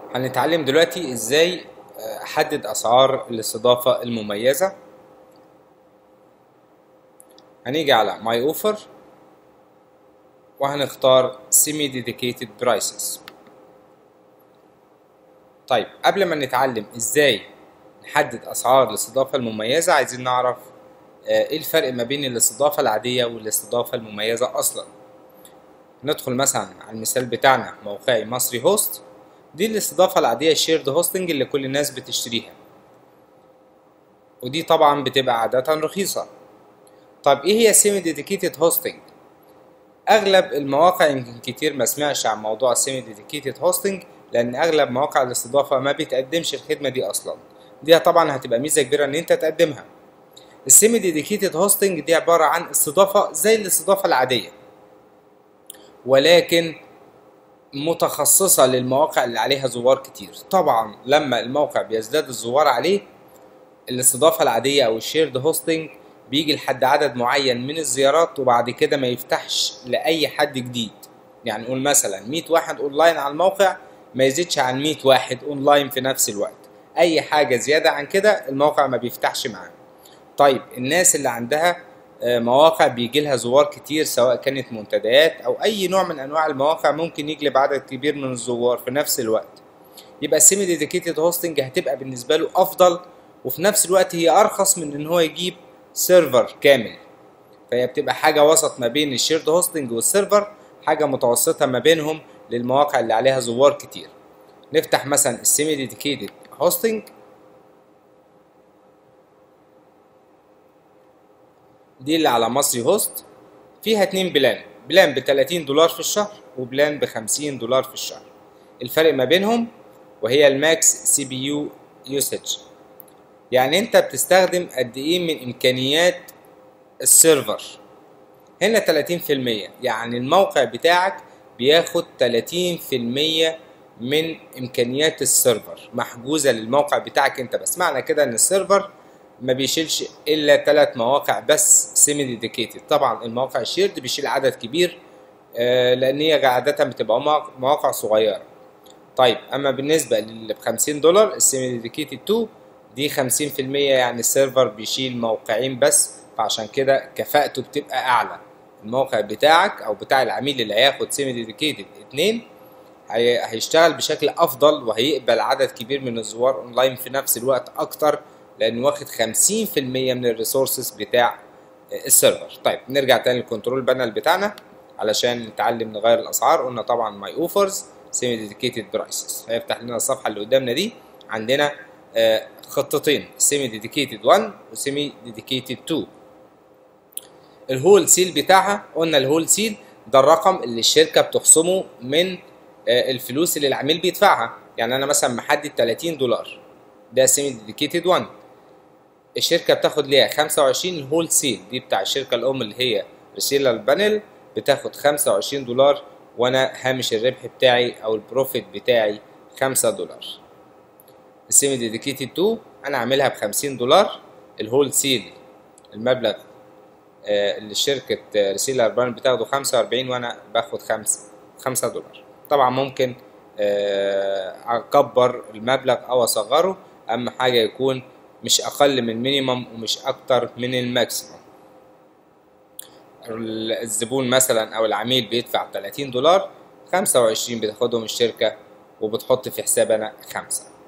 هنتعلم دلوقتي ازاي احدد اسعار الاستضافة المميزة هنيجي على ماي اوفر وهنختار سيمي ديديكيتد برايسز طيب قبل ما نتعلم ازاي نحدد اسعار الاستضافة المميزة عايزين نعرف ايه الفرق ما بين الاستضافة العادية والاستضافة المميزة اصلا ندخل مثلا على المثال بتاعنا موقعي مصري هوست دي الاستضافة العادية الشيرد هوستنج اللي كل الناس بتشتريها ودي طبعا بتبقى عادة رخيصة طب ايه هي سيمي ديديكيتد هوستنج اغلب المواقع يمكن كتير ما سمعش عن موضوع السيمي ديديكيتد هوستنج لان اغلب مواقع الاستضافة ما بتقدمش الخدمة دي اصلا دي طبعا هتبقى ميزة كبيرة ان انت تقدمها السيمي ديديكيتد هوستنج دي عبارة عن استضافة زي الاستضافة العادية ولكن متخصصة للمواقع اللي عليها زوار كتير طبعا لما الموقع بيزداد الزوار عليه الاستضافة العادية أو الشيرد هوستنج بيجي لحد عدد معين من الزيارات وبعد كده ما يفتحش لأي حد جديد يعني نقول مثلا 100 واحد أونلاين على الموقع ما يزيدش عن 100 واحد أونلاين في نفس الوقت أي حاجة زيادة عن كده الموقع ما بيفتحش معاه طيب الناس اللي عندها مواقع بيجي لها زوار كتير سواء كانت منتديات او اي نوع من انواع المواقع ممكن يجلب عدد كبير من الزوار في نفس الوقت يبقى السيمي ديديكيتد هوستنج هتبقى بالنسبه له افضل وفي نفس الوقت هي ارخص من ان هو يجيب سيرفر كامل فهي بتبقى حاجه وسط ما بين الشيرد هوستنج والسيرفر حاجه متوسطه ما بينهم للمواقع اللي عليها زوار كتير نفتح مثلا السيمي ديديكيتد هوستنج دي اللي على مصري هوست فيها اتنين بلان بلان ب 30 دولار في الشهر وبلان ب 50 دولار في الشهر الفرق ما بينهم وهي الماكس سي بي يو يوسج يعني انت بتستخدم قد ايه من امكانيات السيرفر هنا 30% يعني الموقع بتاعك بياخد 30% من امكانيات السيرفر محجوزة للموقع بتاعك انت بس معنى كده ان السيرفر ما بيشيلش الا ثلاث مواقع بس سيمي ديديكيتد طبعا المواقع الشيرد بيشيل عدد كبير آه لان هي عاده بتبقى مواقع صغيره طيب اما بالنسبه للي ب 50 دولار السيمي ديديكيتد 2 دي 50% يعني السيرفر بيشيل موقعين بس فعشان كده كفاءته بتبقى اعلى الموقع بتاعك او بتاع العميل اللي هياخد سيمي ديديكيتد 2 هيشتغل بشكل افضل وهيقبل عدد كبير من الزوار اونلاين في نفس الوقت اكتر لانه واخد 50% من الريسورسز بتاع السيرفر طيب نرجع تاني للكنترول بانل بتاعنا علشان نتعلم نغير الاسعار قلنا طبعا ماي اوفرز سيمي ديديكيتد برايسز هيفتح لنا الصفحه اللي قدامنا دي عندنا خطتين سيمي ديديكيتد 1 وسيمي ديديكيتد 2 الهول سيل بتاعها قلنا الهول سيل ده الرقم اللي الشركه بتخصمه من الفلوس اللي العميل بيدفعها يعني انا مثلا محدد 30 دولار ده سيمي ديديكيتد 1 الشركه بتاخد ليها 25 الهول سيل دي بتاع الشركه الام اللي هي ريسيلر بانل بتاخد 25 دولار وانا هامش الربح بتاعي او البروفيت بتاعي 5 دولار السيمي ديديكيتد 2 انا عاملها ب 50 دولار الهول سيل المبلغ اللي شركة ريسيلر بانل بتاخده 45 وانا باخد 5 5 دولار طبعا ممكن اكبر المبلغ او اصغره اهم حاجة يكون مش اقل من مينيمم ومش اكتر من الماكسيمم الزبون مثلا او العميل بيدفع 30 دولار 25 بتاخدهم الشركة وبتحط في حساب انا خمسة